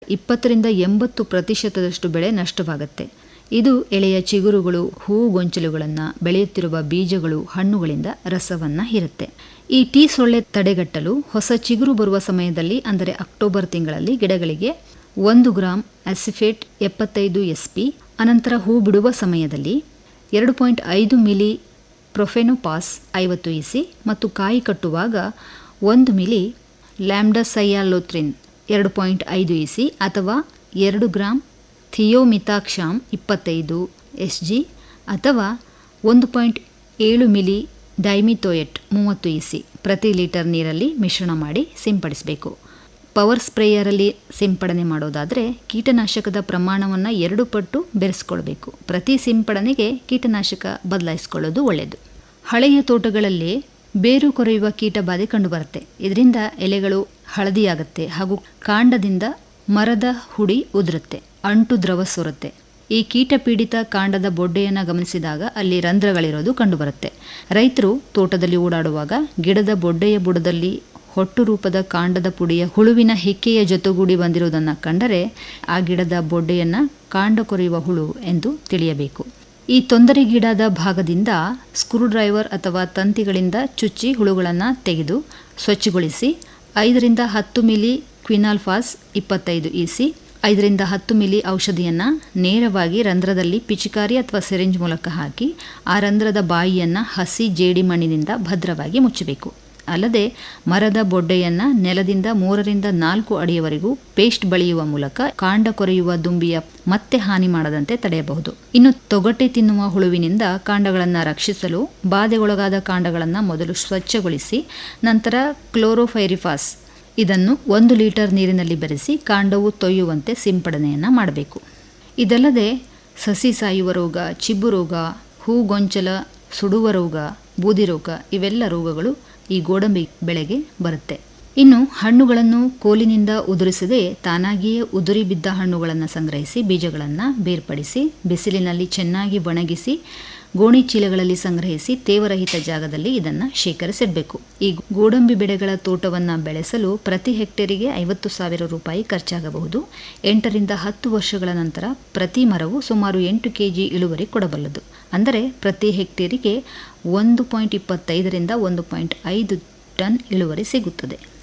ಇಪ್ಪತ್ತರಿಂದ ಎಂಬತ್ತು ಪ್ರತಿಶತದಷ್ಟು ಬೆಳೆ ನಷ್ಟವಾಗುತ್ತೆ ಇದು ಎಳೆಯ ಚಿಗುರುಗಳು ಹೂವು ಗೊಂಚಲುಗಳನ್ನು ಬೆಳೆಯುತ್ತಿರುವ ಬೀಜಗಳು ಹಣ್ಣುಗಳಿಂದ ರಸವನ್ನು ಹೀರುತ್ತೆ ಈ ಟೀ ಸೊಳ್ಳೆ ತಡೆಗಟ್ಟಲು ಹೊಸ ಚಿಗುರು ಬರುವ ಸಮಯದಲ್ಲಿ ಅಂದರೆ ಅಕ್ಟೋಬರ್ ತಿಂಗಳಲ್ಲಿ ಗಿಡಗಳಿಗೆ ಒಂದು ಗ್ರಾಂ ಅಸಿಫೇಟ್ ಎಪ್ಪತ್ತೈದು ಎಸ್ ಪಿ ಅನಂತರ ಹೂ ಬಿಡುವ ಸಮಯದಲ್ಲಿ ಎರಡು ಪಾಯಿಂಟ್ ಐದು ಮಿಲಿ ಪ್ರೊಫೆನೋಪಾಸ್ ಐವತ್ತು ಇಸಿ ಮತ್ತು ಕಾಯಿ ಕಟ್ಟುವಾಗ ಒಂದು ಮಿಲಿ ಲ್ಯಾಂಬ್ಡಸೈಯಾಲೋತ್ರಿನ್ ಎರಡು ಪಾಯಿಂಟ್ ಐದು ಇಸಿ ಅಥವಾ ಎರಡು ಗ್ರಾಂ ಥಿಯೋಮಿತಾಕ್ಷಾಮ್ ಇಪ್ಪತ್ತೈದು ಎಸ್ ಜಿ ಅಥವಾ ಒಂದು ಪಾಯಿಂಟ್ ಏಳು ಮಿಲಿ ಡೈಮಿಥೋಯೆಟ್ ಮೂವತ್ತು ಇಸಿ ಪ್ರತಿ ಲೀಟರ್ ನೀರಲ್ಲಿ ಮಿಶ್ರಣ ಮಾಡಿ ಸಿಂಪಡಿಸಬೇಕು ಪವರ್ ಸ್ಪ್ರೇಯರಲ್ಲಿ ಸಿಂಪಡಣೆ ಮಾಡೋದಾದರೆ ಕೀಟನಾಶಕದ ಪ್ರಮಾಣವನ್ನು ಎರಡು ಪಟ್ಟು ಬೆರೆಸ್ಕೊಳ್ಬೇಕು ಪ್ರತಿ ಸಿಂಪಡಣೆಗೆ ಕೀಟನಾಶಕ ಬದಲಾಯಿಸ್ಕೊಳ್ಳೋದು ಒಳ್ಳೆಯದು ಹಳೆಯ ತೋಟಗಳಲ್ಲಿ ಬೇರು ಕೊರೆಯುವ ಕೀಟ ಬಾಧೆ ಕಂಡುಬರುತ್ತೆ ಇದರಿಂದ ಎಲೆಗಳು ಹಳದಿಯಾಗುತ್ತೆ ಹಾಗೂ ಕಾಂಡದಿಂದ ಮರದ ಹುಡಿ ಉದುರುತ್ತೆ ಅಂಟು ದ್ರವ ಸೋರುತ್ತೆ ಈ ಕೀಟ ಪೀಡಿತ ಕಾಂಡದ ಬೊಡ್ಡೆಯನ್ನು ಗಮನಿಸಿದಾಗ ಅಲ್ಲಿ ರಂಧ್ರಗಳಿರೋದು ಕಂಡುಬರುತ್ತೆ ರೈತರು ತೋಟದಲ್ಲಿ ಓಡಾಡುವಾಗ ಗಿಡದ ಬೊಡ್ಡೆಯ ಬುಡದಲ್ಲಿ ಹೊಟ್ಟು ರೂಪದ ಕಾಂಡದ ಪುಡಿಯ ಹುಳುವಿನ ಹಿಕ್ಕೆಯ ಜೊತೆಗೂಡಿ ಬಂದಿರುವುದನ್ನು ಕಂಡರೆ ಆ ಗಿಡದ ಬೊಡ್ಡೆಯನ್ನು ಕಾಂಡ ಕೊರೆಯುವ ಹುಳು ಎಂದು ತಿಳಿಯಬೇಕು ಈ ತೊಂದರೆಗೀಡಾದ ಭಾಗದಿಂದ ಸ್ಕ್ರೂ ಡ್ರೈವರ್ ಅಥವಾ ತಂತಿಗಳಿಂದ ಚುಚ್ಚಿ ಹುಳುಗಳನ್ನು ತೆಗೆದು ಸ್ವಚ್ಛಗೊಳಿಸಿ ಐದರಿಂದ ಹತ್ತು ಮಿಲಿ ಕ್ವಿನಾಲ್ಫಾಸ್ ಇಪ್ಪತ್ತೈದು ಇಸಿ ಐದರಿಂದ ಹತ್ತು ಮಿಲಿ ಔಷಧಿಯನ್ನು ನೇರವಾಗಿ ರಂಧ್ರದಲ್ಲಿ ಪಿಚಿಕಾರಿ ಅಥವಾ ಸಿರಿಂಜ್ ಮೂಲಕ ಹಾಕಿ ಆ ರಂಧ್ರದ ಬಾಯಿಯನ್ನು ಹಸಿ ಜೇಡಿ ಮಣ್ಣಿನಿಂದ ಭದ್ರವಾಗಿ ಮುಚ್ಚಬೇಕು ಅಲ್ಲದೆ ಮರದ ಬೊಡ್ಡೆಯನ್ನು ನೆಲದಿಂದ ಮೂರರಿಂದ ನಾಲ್ಕು ಅಡಿಯವರೆಗೂ ಪೇಸ್ಟ್ ಬಳಿಯುವ ಮೂಲಕ ಕಾಂಡ ಕೊರೆಯುವ ದುಂಬಿಯ ಮತ್ತೆ ಹಾನಿ ಮಾಡದಂತೆ ತಡೆಯಬಹುದು ಇನ್ನು ತೊಗಟೆ ತಿನ್ನುವ ಹುಳುವಿನಿಂದ ಕಾಂಡಗಳನ್ನು ರಕ್ಷಿಸಲು ಬಾಧೆಗೊಳಗಾದ ಕಾಂಡಗಳನ್ನು ಮೊದಲು ಸ್ವಚ್ಛಗೊಳಿಸಿ ನಂತರ ಕ್ಲೋರೋಫೈರಿಫಾಸ್ ಇದನ್ನು ಒಂದು ಲೀಟರ್ ನೀರಿನಲ್ಲಿ ಬೆರೆಸಿ ಕಾಂಡವು ತೊಯ್ಯುವಂತೆ ಸಿಂಪಡಣೆಯನ್ನು ಮಾಡಬೇಕು ಇದಲ್ಲದೆ ಸಸಿ ಸಾಯುವ ರೋಗ ಚಿಬ್ಬು ರೋಗ ಹೂಗೊಂಚಲ ಸುಡುವ ರೋಗ ಬೂದಿ ರೋಗ ಇವೆಲ್ಲ ರೋಗಗಳು ಈ ಗೋಡಂಬಿ ಬೆಳೆಗೆ ಬರುತ್ತೆ ಇನ್ನು ಹಣ್ಣುಗಳನ್ನು ಕೋಲಿನಿಂದ ಉದುರಿಸದೆ ತಾನಾಗಿಯೇ ಉದುರಿ ಬಿದ್ದ ಹಣ್ಣುಗಳನ್ನು ಸಂಗ್ರಹಿಸಿ ಬೀಜಗಳನ್ನು ಬೇರ್ಪಡಿಸಿ ಬಿಸಿಲಿನಲ್ಲಿ ಚೆನ್ನಾಗಿ ಒಣಗಿಸಿ ಗೋಣಿ ಚೀಲಗಳಲ್ಲಿ ಸಂಗ್ರಹಿಸಿ ತೇವರಹಿತ ಜಾಗದಲ್ಲಿ ಇದನ್ನು ಶೇಖರಿಸಿಡಬೇಕು ಈ ಗೋಡಂಬಿ ಬೆಳೆಗಳ ತೋಟವನ್ನು ಬೆಳೆಸಲು ಪ್ರತಿ ಹೆಕ್ಟೇರಿಗೆ ಐವತ್ತು ಸಾವಿರ ರೂಪಾಯಿ ಖರ್ಚಾಗಬಹುದು ಎಂಟರಿಂದ ಹತ್ತು ವರ್ಷಗಳ ನಂತರ ಪ್ರತಿ ಮರವು ಸುಮಾರು ಎಂಟು ಕೆಜಿ ಇಳುವರಿ ಕೊಡಬಲ್ಲದು ಅಂದರೆ ಪ್ರತಿ ಹೆಕ್ಟೇರಿಗೆ ಒಂದು ಪಾಯಿಂಟ್ ಇಪ್ಪತ್ತೈದರಿಂದ ಒಂದು ಪಾಯಿಂಟ್ ಐದು ಟನ್ ಇಳುವರಿ ಸಿಗುತ್ತದೆ